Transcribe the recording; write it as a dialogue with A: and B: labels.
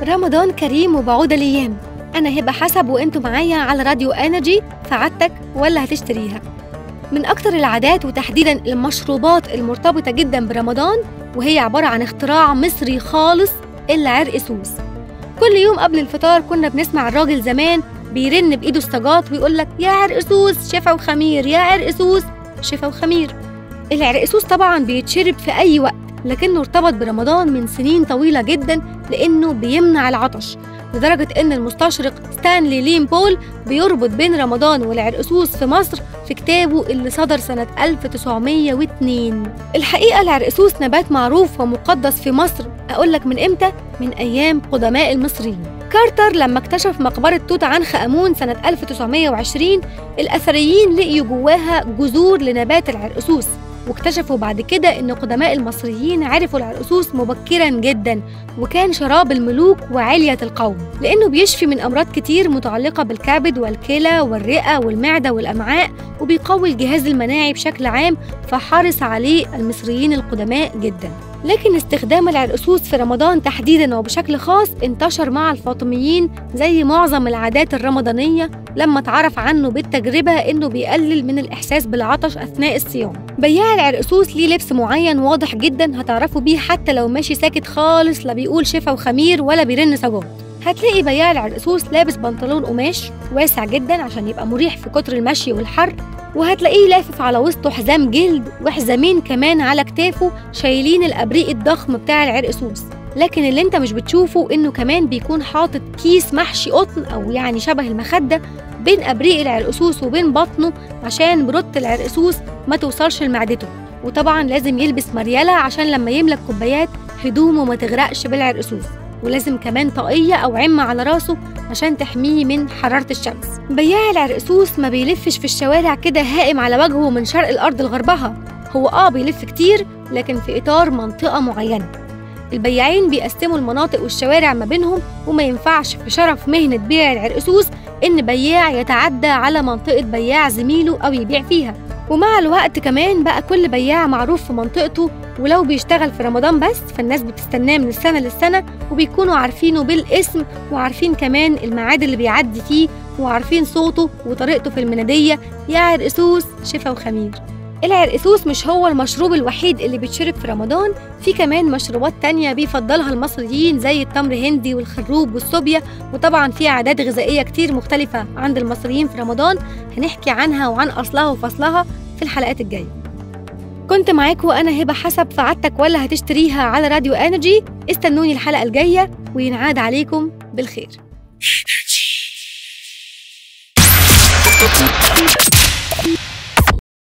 A: رمضان كريم وبعود الايام انا هبه حسب وانتوا معايا على راديو انرجي فعادتك ولا هتشتريها من اكتر العادات وتحديدا المشروبات المرتبطه جدا برمضان وهي عباره عن اختراع مصري خالص العرق سوس كل يوم قبل الفطار كنا بنسمع الراجل زمان بيرن بايده السجاط ويقول لك يا عرقسوس شفا وخمير يا عرقسوس شفا وخمير العرقسوس طبعا بيتشرب في اي وقت لكنه ارتبط برمضان من سنين طويلة جدا لأنه بيمنع العطش لدرجة إن المستشرق ستانلي لين بول بيربط بين رمضان والعرقسوس في مصر في كتابه اللي صدر سنة 1902 الحقيقة العرقسوس نبات معروف ومقدس في مصر أقول لك من إمتى؟ من أيام قدماء المصريين كارتر لما اكتشف مقبرة توت عنخ آمون سنة 1920 الأثريين لقيوا جواها جذور لنبات العرقسوس واكتشفوا بعد كده ان قدماء المصريين عرفوا العرقسوس مبكرا جدا وكان شراب الملوك وعلية القوم لانه بيشفي من امراض كتير متعلقة بالكبد والكلى والرئة والمعدة والامعاء وبيقوي الجهاز المناعي بشكل عام فحرص عليه المصريين القدماء جدا لكن استخدام العرقسوس في رمضان تحديدا وبشكل خاص انتشر مع الفاطميين زي معظم العادات الرمضانية لما اتعرف عنه بالتجربة انه بيقلل من الاحساس بالعطش اثناء الصيام بياع العرقسوس ليه لبس معين واضح جدا هتعرفوا بيه حتى لو ماشي ساكت خالص لا بيقول شفا وخمير ولا بيرن سجاد هتلاقي بياع العرقسوس لابس بنطلون قماش واسع جدا عشان يبقى مريح في كتر المشي والحر وهتلاقيه لافف على وسطه حزام جلد وحزامين كمان على كتافه شايلين الابريق الضخم بتاع العرقسوس لكن اللي انت مش بتشوفه انه كمان بيكون حاطط كيس محشي قطن او يعني شبه المخده بين ابريق العرقسوس وبين بطنه عشان برودة العرقسوس ما توصلش لمعدته وطبعا لازم يلبس مريالة عشان لما يملك كوبايات هدومه ما تغرقش بالعرقسوس ولازم كمان طاقية أو عمة على راسه عشان تحميه من حرارة الشمس بياع العرقسوس ما بيلفش في الشوارع كده هائم على وجهه من شرق الأرض لغربها هو آه بيلف كتير لكن في إطار منطقة معينة البياعين بيقسموا المناطق والشوارع ما بينهم وما ينفعش في شرف مهنة بيع العرقسوس إن بياع يتعدى على منطقة بياع زميله أو يبيع فيها ومع الوقت كمان بقى كل بياع معروف في منطقته ولو بيشتغل في رمضان بس فالناس بتستناه من السنة للسنة وبيكونوا عارفينه بالاسم وعارفين كمان الميعاد اللي بيعدي فيه وعارفين صوته وطريقته في المنادية يا عرقسوس شفا وخمير العرقسوس مش هو المشروب الوحيد اللي بيتشرب في رمضان في كمان مشروبات تانية بيفضلها المصريين زي التمر هندي والخروب والصوبيا وطبعا في عادات غذائية كتير مختلفة عند المصريين في رمضان هنحكي عنها وعن أصلها وفصلها في الحلقات الجاية كنت معاكم أنا هبة حسب فعدتك ولا هتشتريها على راديو انرجي استنوني الحلقة الجاية وينعاد عليكم بالخير